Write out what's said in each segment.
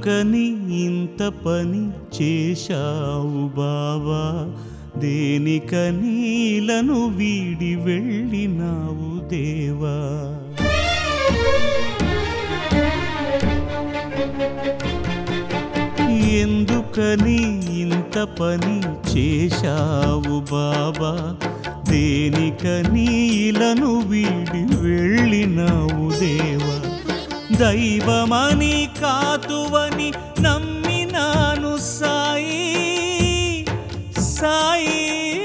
ఎందుకని ఇంత పని చేశావు బావా దేనికని ఇలను వీడి వెళ్ళినావు దేవా ఎందుకని ఇంత పని చేశావు బాబా దేనికని ఇలను వీడి వెళ్ళినావు దేవా దైవమని కాతువని నమ్మినాను సాయి సాయి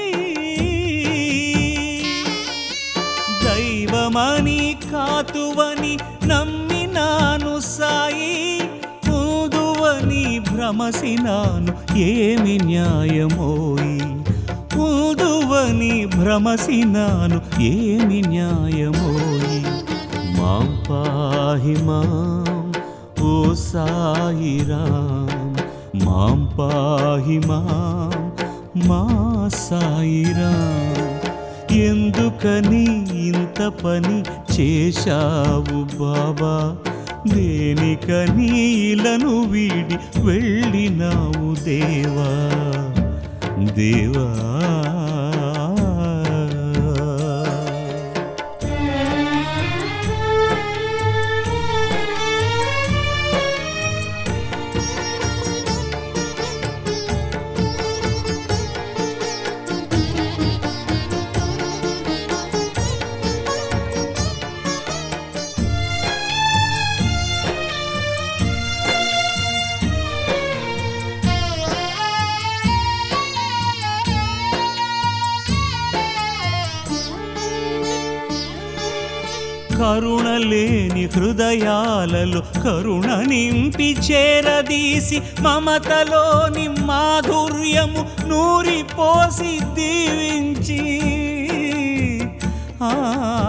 దైవమని కాతువని నమ్మినాను సాయి ఊదువని భ్రమసినాను ఏమి న్యాయమోయి ఊదువని భ్రమసినాను ఏమి న్యాయమోయి మాం పాహి మాం ఓ సాయిరాం మాం పాహి మాం మా సాయిరాం ఎందుకని ఇంత పని చేశావు బాబా దేనికని ఇలను వీడి వెళ్ళినావు దేవా దేవా కరుణలేని హృదయాలలో కరుణ నింపి చేరదీసి మమతలోని మాధుర్యము నూరి పోసి దీవించి ఆ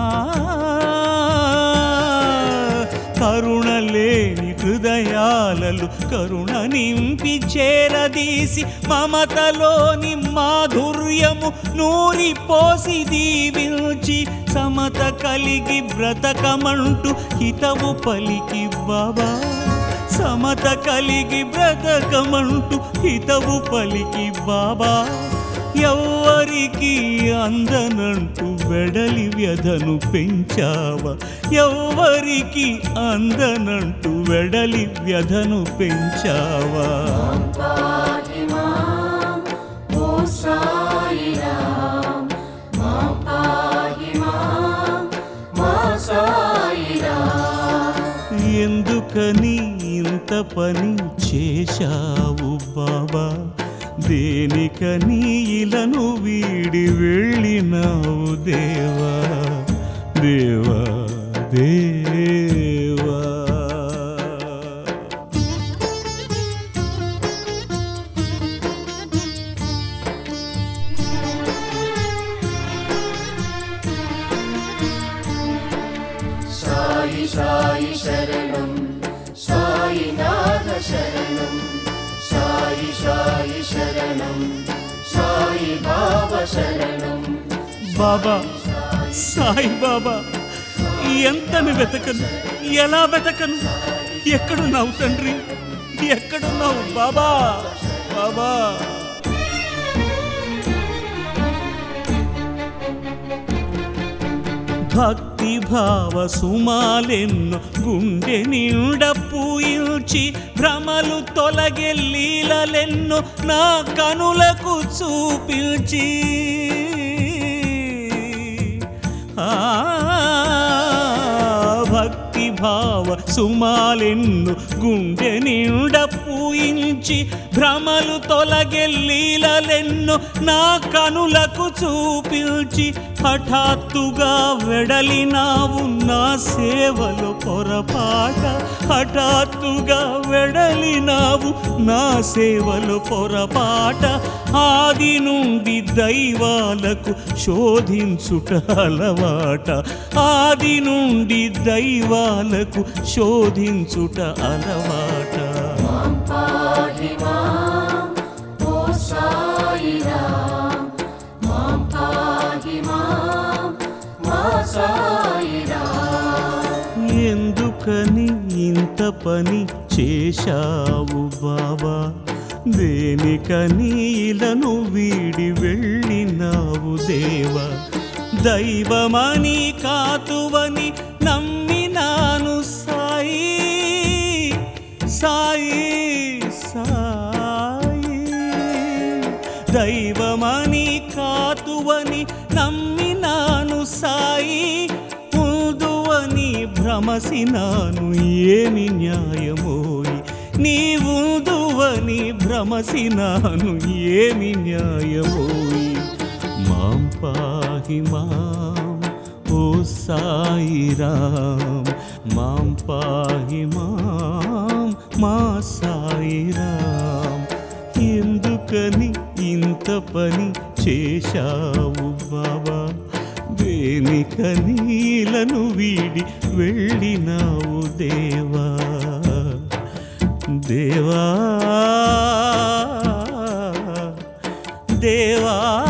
కరుణలేని హృదయాలలో కరుణ నింపి చేరదీసి మమతలోని మాధుర్యము నూరి పోసి దీవించి సమత కలిగి బ్రతకమంటూ హితవు పలికి బాబా సమత కలిగి బ్రతకమంటూ హితవు పలికి బాబా ఎవ్వరికి అందనంటూ వెడలి వ్యధను పెంచావా ఎవ్వరికి అందనంటూ వెడలి వ్యధను పెంచావా పాహి మాం ఓ సాయిరాం మాం పాహి మాం మా సాయిరాం ఎందుకని ఇంత పని చేశావు బాబా దేనికని ఇలను వీడి వెళ్ళినావు దేవా దేవా దేవా సాయి సాయి శరణం సాయినాథ శరణం సాయి సాయి శరణం సాయి బాబా శరణం బాబా సాయి బాబా ఎంతని వెతకను ఎలా వెతకను ఎక్కడున్నావు తండ్రి ఎక్కడున్నావు బాబా బాబా భక్తి భావ సుమాలెన్నో గుండె నిండ పూయించి భ్రమలు తొలగే లీలలెన్నో నా కనులకు చూపించి ఆ భక్తి భావ సుమాలెన్ను గుండె నిండ పూయించి భ్రమలు తొలగే లీలలెన్నో నా కనులకు చూపించి హఠాత్తుగా వెడలినావు నా సేవలో పొరపాట హఠాత్తుగా వెడలినావు నా సేవలో పొరపాట ఆది నుండి దైవాలకు శోధించుట అలవాట ఆది నుండి దైవాలకు శోధించుట అలవాట మాం పాహి మాం ఓ సాయిరాం మాం పాహి మాం మా సాయిరాం ఎందుకని ఇంత పని చేశావు బాబా దేనికని ఇలను వీడి వెళ్ళినావు దేవా దైవమని కాతువని నమ్మినాను సాయి సాయి సాయి దైవమని కాతువని నమ్మినాను సాయి ఉందువని భ్రమసినాను ఏమి న్యాయమోయి నీ ఉందువని భ్రమసినాను ఏమి న్యాయమోయి మాం పాహి మాం ఓ సాయిరాం మాం పాహి మాం మా సాయిరాం ఎందుకని ఇంత పని చేశావు బాబా దేనికని ఇలను వీడి వెళ్ళినావు దేవా దేవా దేవా